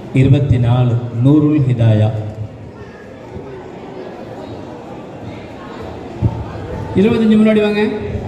இருபத்தி நாலு நூருல் ஹிதாயா இருபத்தஞ்சு முன்னாடி வாங்க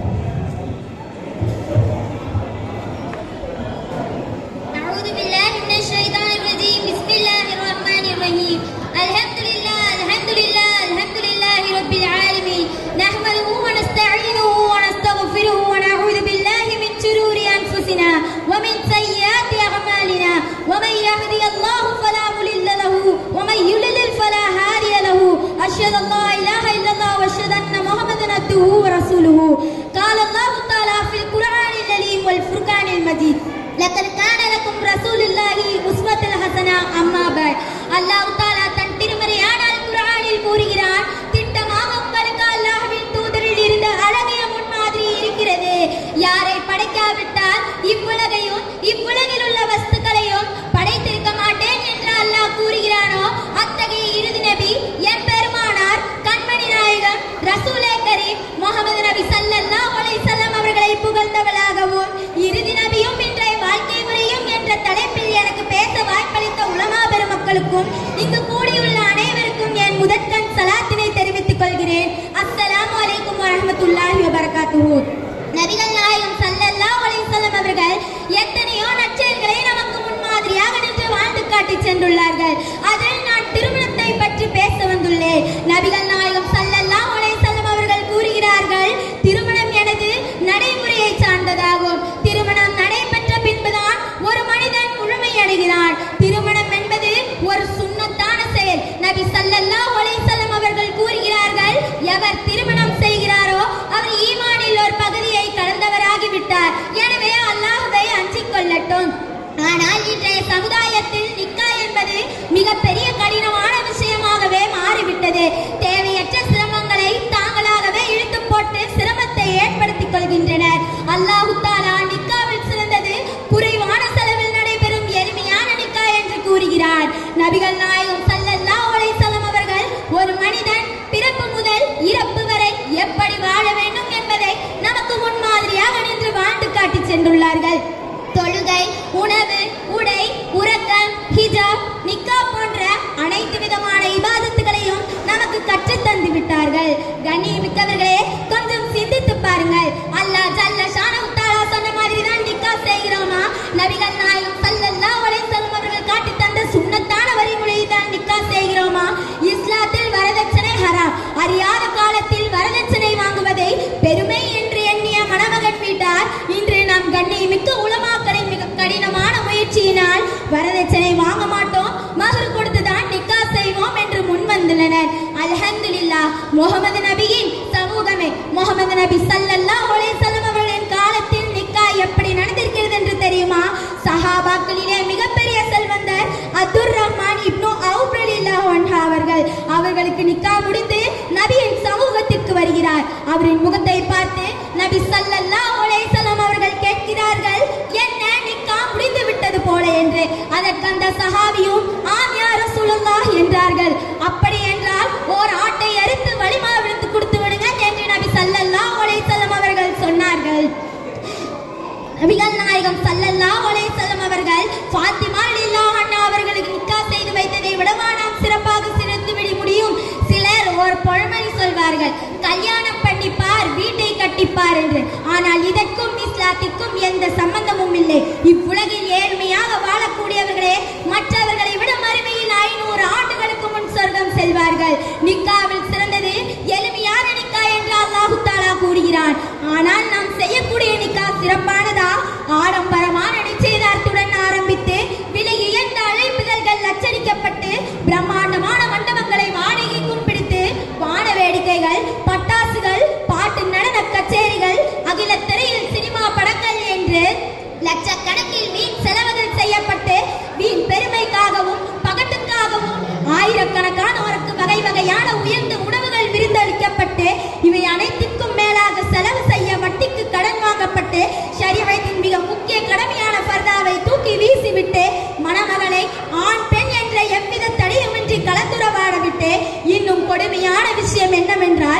أعوذ بالله من الشيطان الرجيم بسم الله الرحمن الرحيم الحمد لله الحمد لله الحمد لله رب العالمين نحمده ونستعينه ونستغفره ونعوذ بالله من شرور أنفسنا ومن سيئات أعمالنا ومن يهدي الله فلا مضل له ومن يضلل فلا هادي له أشهد أن لا إله إلا الله وأشهد أن محمدا عبده ورسوله قال الله تعالى في القرآن الكريم والفرقان المجيد لقد كان لكم رسول الله أسوة حسنة أما بعد அல்லாஹ் தாலா தன் திருமறையான அல் குர்ஆனில் கூறுகிறான் திட்டமாக உங்களுக்கு அல்லாஹ்வின் தூதரில் இருந்த அழகிய முன்மாதிரி இருக்கிறது யாரை படைக்காவிட்டால் இவ்வுலகையும் இவ்வுலகில் உள்ள வஸ்துக்களையும் படைத்திருக்க மாட்டேன் என்று அல்லாஹ் கூறுகிறானோ அத்தகைய இறுதி நபி என் பெருமானார் கண்மணி நாயகம் ரசூலே கரீம் முகமது நபி ஸல்லல்லாஹு அலைஹி வஸல்லம் அவர்களை புகழ்ந்தவளாகவும் இறுதி நபியும் இன்றைய வாழ்க்கை முறையும் என்ற தலைப்பில் எனக்கு பேச வாய்ப்பளித்த உலமா பெருமக்களுக்கும் இங்கு கூடியுள்ள அனைவருக்கும் என் முதற்கண் சலாத்தினை தெரிவித்துக் கொள்கிறேன் அஸ்ஸலாமு அலைக்கும் வரஹ்மத்துல்லாஹி வபரகாத்துஹு நபிகள் நாயகம் ஸல்லல்லாஹு அலைஹி வஸல்லம் அவர்கள் எத்தனையோ நற்செயல்களை நமக்கு முன்மாதிரியாக நின்று வாழ்ந்து காட்டி சென்றுள்ளார்கள் அதில் நான் திருமணத்தை பற்றி பேச வந்துள்ளேன் நபிகள் நாயகம் ஸல்லல்லாஹு அலைஹி வஸல்லம் அவர்கள் கூறுகிறார்கள் திருமணம் எனது நடைமுறையை சார்ந்ததாகும் திருமணம் நடைபெற்ற பின்புதான் ஒரு மனிதன் முழுமையடைகிறான் திருமணம் என்பது ஒரு சுன்னத்தான செயல் நபி ஸல்லல்லாஹு அலைஹி வஸல்லம் அவர்கள் கூறுகிறார்கள் எவர் திருமணம் செய்கிறாரோ அவர் ஈமானில் ஒரு பகுதியை கலந்தவராகி விட்டார் எனவே அல்லாஹ்வை அஞ்சிக் கொள்ளட்டும் ஆனால் இன்றைய சமுதாயத்தில் நிக்கா என்பது மிகப்பெரிய கடினமான விஷயமாகவே மாறிவிட்டது தேவையற்ற சிரமங்களை தாங்களாகவே இழுத்து போட்டு சிரமத்தை ஏற்படுத்திக் கொள்கின்றனர் அல்லாஹு தாலா நிக்காவில் சிறந்தது குறைவான செலவில் நடைபெறும் எளிமையான நிக்கா என்று கூறுகிறார் நபிகள் நாயகம் ஸல்லல்லாஹு அலைஹி வஸல்லம் அவர்கள் ஒரு மனிதன் பிறப்பு முதல் இறப்பு வரை எப்படி வாழ வேண்டும் என்பதை நமக்கு முன்மாதிரியாக நின்று வாழ்ந்து காட்டி சென்றுள்ளார்கள் தொழுகை உணவு உடை உறக்கம் ஹிஜாப் நிக்கா போன்ற அனைத்து விதமான இபாதத்துகளையும் நமக்கு கற்றுத் தந்து விட்டார்கள் கண்ணியமிக்கவர்களே கொஞ்சம் சிந்தித்து பாருங்கள் அல்லாஹ் ஜல்ல ஷானஹு தஆலா சொன்ன மாதிரி தான் நிக்கா செய்கிறோமா நபிகள் நாயகம் ஸல்லல்லாஹு அலைஹி வஸல்லம் அவர்கள் காட்டி தந்த சுன்னத்தான வழிமுறையை தான் நிக்கா செய்கிறோமா இஸ்லாத்தில் வரதட்சணை ஹராம் அறியாத காலத்தில் வரதட்சணை வாங்குவதை பெருமை என்று எண்ணிய மணமகன் வீட்டார் இன்று நாம் கண்ணியமிக்க உலமாக்களின் மிக கடினமான முயற்சியினால் வரதட்சணை வாங்க மாட்டோம் மகர் கொடுத்துதான் நிக்கா செய்வோம் என்று முன் வந்துள்ளனர் அல்ஹம்துலில்லாஹ் முகமது நபியின் சமூகமே முகமது நபி ஸல்லல்லாஹு அலைஹி வஸல்லம் அவர்களின் காலத்தில் நிக்கா எப்படி நடந்திருக்கிறது என்று தெரியுமா சஹாபாக்களிலே மிகப்பெரிய செல்வந்தர் அப்துர் ரஹ்மான் இப்னு அவுப் ரலியல்லாஹு அன்ஹு அவர்கள் அவர்களுக்கு நிக்கா முடிந்து நபியின் சமூகத்திற்கு வருகிறார் அவரின் முகத்தை பார்த்து நபி ஸல்லல்லாஹு அலைஹி வஸல்லம் அவர்கள் கேட்கிறார்கள் என்ன நிக்கா முடிந்து விட்டது போல என்று அதற்கு அந்த சஹாபியும் ஆம் யா ரசூலுல்லாஹ் என்றார்கள் அப்படி என்றால் ஓர் ஆட்டை அறுத்து வலிமா விழுத்து கொடுத்து விடுங்கள் என்று நபி ஸல்லல்லாஹு அலைஹி வஸல்லம் அவர்கள் சொன்னார்கள் நபிகள் நாயகம் ஸல்லல்லாஹு அலைஹி வஸல்லம் அவர்கள் ஃபாத்திமா ரலியல்லாஹு அன்ஹா அவர்களுக்கு நிக்கா செய்து வைத்ததை விடவா நாம் சிறப்பாக சிறந்து விட முடியும் சிலர் ஒரு பழமொழி சொல்வார்கள் கல்யாணம் பண்ணிப்பார் வீட்டை கட்டிப்பார் என்று ஆனால் இதற்கும் இஸ்லாத்திற்கும் எந்த சம்பந்தமும் இல்லை இவ்வுலகில் ஏழ்மையாக வாழக்கூடியவர்களே மற்றவர்களை விட மறுமையில் ஐநூறு ஆண்டுகளுக்கு முன் சொர்க்கம் செல்வார்கள் நிக்காவில் சிறந்தது எளிமையான நிக்கா என்று அல்லாஹு தாலா கூறுகிறான் ஆனால் நாம் செய்யக்கூடிய நிக்கா சிறப்பானதா ஆடம்பரமான நிச்சயதார்த்துடன் ஆரம்பித்து விலை உயர்ந்த அழைப்புதல்கள் அச்சடிக்கப்பட்டு பிரம்மாண்டமான மண்டபங்களை வாடகைக்கும் பிடித்து வான வேடிக்கைகள் பட்டாசுகள் பாட்டு நடன கச்சேரிகள் அகில திரையில் சினிமா படங்கள் என்று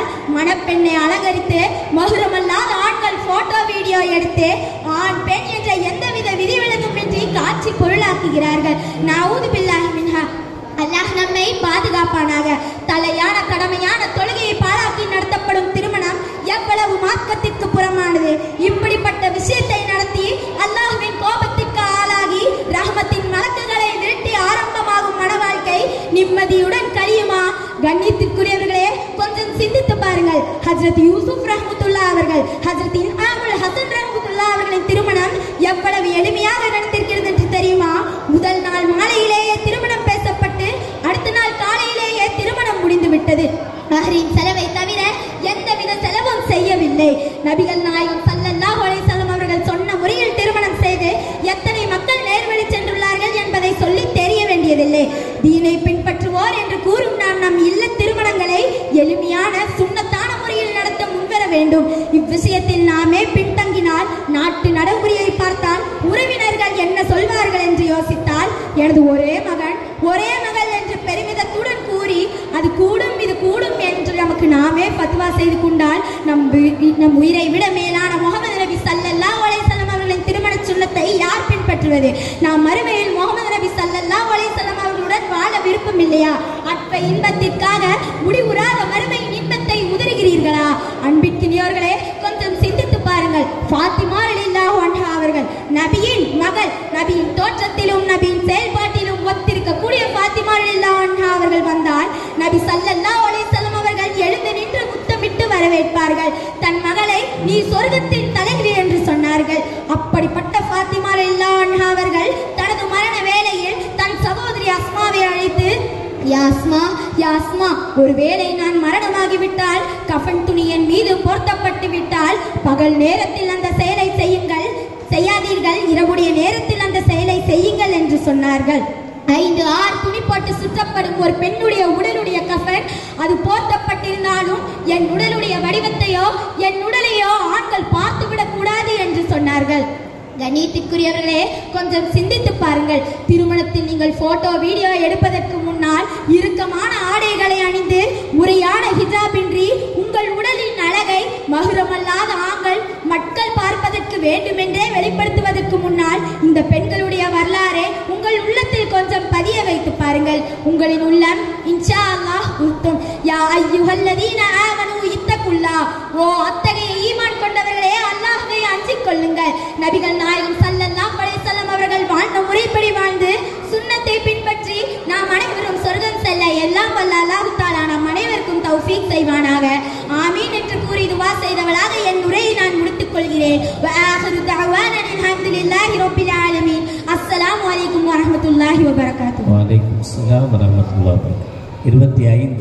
பின்னால் மணப்பெண்ணை அலங்கரித்து மகுரமல்லாத ஆண்கள் போட்டோ வீடியோ எடுத்து ஆண் பெண் என்ற எந்தவித விதிவிலக்குமின்றி காட்சி பொருளாக்குகிறார்கள் நவுது பில்லாஹி மின்ஹா அல்லாஹ் நம்மை பாதுகாப்பானாக தலையான கடமையான தொழுகையை பாராட்டி நடத்தப்படும் திருமணம் எவ்வளவு மார்க்கத்திற்கு புறமானது இப்படிப்பட்ட விஷயத்தை நடத்தி அல்லாஹ்வின் கோபத்திற்கு ஆளாகி ரஹமத்தின் மலக்குகளை விரட்டி ஆரம்பமாகும் மன வாழ்க்கை நிம்மதியுடன் கழியுமா கண்ணியத்திற்குரியவர்களே கொஞ்சம் சிந்தித்து பாருங்கள் ஹஜ்ரத் யூசுப் ரஹ்மத்துல்லா அவர்கள் ஹஜ்ரத் இன்ஆமுல் ஹசன் ரஹ்மத்துல்லா அவர்களின் திருமணம் எவ்வளவு எளிமையாக நடந்திருக்கிறது என்று தெரியுமா முதல் நாள் மாலையிலேயே திருமணம் பேசப்பட்டு அடுத்த நாள் காலையிலேயே திருமணம் முடிந்து விட்டது மஹரின் செலவை தவிர எந்தவித செலவும் செய்யவில்லை நபிகள் நாயகம் ஸல்லல்லாஹு அலைஹி வஸல்லம் அவர்கள் சொன்ன முறையில் திருமணம் செய்து எத்தனை மக்கள் நேர்வழி சென்றுள்ளார்கள் என்பதை சொல்லி தெரிய வேண்டியதில்லை தீனை பின்பற்றுவோர் என்று கூறும் நாம் நம் இல்ல திருமணங்களை எளிமையான சுண்ணத்தான முறையில் நடத்த முன்வர வேண்டும் இவ்விஷயத்தில் நாமே பின்தங்கினால் நாட்டு நடைமுறையை பார்த்தால் உறவினர்கள் என்ன சொல்வார்கள் என்று யோசித்தால் எனது ஒரே மகன் ஒரே மகள் என்று பெருமிதத்துடன் கூறி அது கூடும் இது கூடும் என்று நமக்கு நாமே பத்வா செய்து கொண்டால் நம் வி- நம் உயிரை விட மேலான முகமது நபி ஸல்லல்லாஹு அலைஹி வஸல்லம் அவர்களின் திருமண சுண்ணத்தை யார் பின்பற்றுவது நாம் மறுமையில் முகமது நபி ஸல்லல்லாஹு அலைஹி வஸல்லம் அவர்களுடன் வாழ விருப்பம் இல்லையா அற்ப இன்பத்திற்காக முடிவுறாத மறுமையின் இன்பத்தை உதறுகிறீர்களா அன்பிற்கினியோர்களே கொஞ்சம் சிந்தித்து பாருங்கள் ஃபாத்திமா ரலியல்லாஹு அன்ஹா அவர்கள் நபியின் மகள் நபியின் தோற்றத்திலும் நபியின் செயல்பாட்டிலும் ஒத்திருக்கக்கூடிய ஃபாத்திமா ரலியல்லாஹு அன்ஹா அவர்கள் வந்தால் நபி ஸல்லல்லாஹு அலைஹி வஸல்லம் அவர்கள் எழுந்து நின்று முத்தமிட்டு வரவேற்பார்கள் தன் மகளை நீ சொர்க்கத்தின் தலைவி என்று சொன்னார்கள் அப்படிப்பட்ட ஃபாத்திமா ரலியல்லாஹு அன்ஹா அவர்கள் தனது மரண வேளையில் தன் சகோதரி அஸ்மாவை அழைத்து யாஸ்மா யாஸ்மா ஒருவேளை நான் மரணமாகிவிட்டால் கஃன் துணி என் மீது போர்த்தப்பட்டு விட்டால் பகல் நேரத்தில் அந்த செயலை செய்யுங்கள் செய்யாதீர்கள் இரவுடைய நேரத்தில் அந்த செயலை செய்யுங்கள் என்று சொன்னார்கள் ஐந்து ஆறு துணி போட்டு சுற்றப்படும் ஒரு பெண்ணுடைய உடலுடைய கஃன் அது போர்த்தப்பட்டிருந்தாலும் என் உடலுடைய வடிவத்தையோ என் உடலையோ ஆண்கள் பார்த்துவிடக் கூடாது என்று சொன்னார்கள் கண்ணியத்திற்குரியவர்களே கொஞ்சம் சிந்தித்து பாருங்கள் திருமணத்தில் நீங்கள் போட்டோ வீடியோ எடுப்பதற்கு முன்னால் இறுக்கமான ஆடைகளை அணிந்து முறையான ஹிஜாபின்றி உங்கள் உடலின் அழகை மகுரமல்லாத ஆண்கள் மக்கள் பார்ப்பதற்கு வேண்டுமென்றே வெளிப்படுத்துவதற்கு முன்னால் இந்த பெண்களுடைய வரலாறை உங்கள் உள்ளத்தில் கொஞ்சம் பதிய வைத்து பாருங்கள் உங்களின் உள்ளம் இன்ஷா அல்லாஹ் உத்தும் யா ஐயுஹல்லதீன ஆமனு இத்தகுல்லா ஓ அத்தகைய ஈமான் கொண்டவர்களே அல்லாஹ்வை அஞ்சிக் கொள்ளுங்கள் நபிகள் நாயகம் ஸல்லல்லாஹு அலைஹி வஸல்லம் அவர்கள் வாழ்ந்த முறைப்படி வாழ்ந்து சுன்னத்தை பின்பற்றி நாம் அனைவரும் சொர்க்கம் செல்ல எல்லாம் வல்ல அல்லாஹ் தஆலா நம் அனைவருக்கும் தௌஃபீக் செய்வானாக ஆமீன் என்று கூறி துவா செய்தவளாக என் உரையை நான் முடித்துக் கொள்கிறேன் وآخر دعوانا الحمد لله رب العالمين السلام عليكم ورحمة الله وبركاته வலைக்கும் சலாம் வரமத்துல்லாஹி இருபத்தி ஐந்து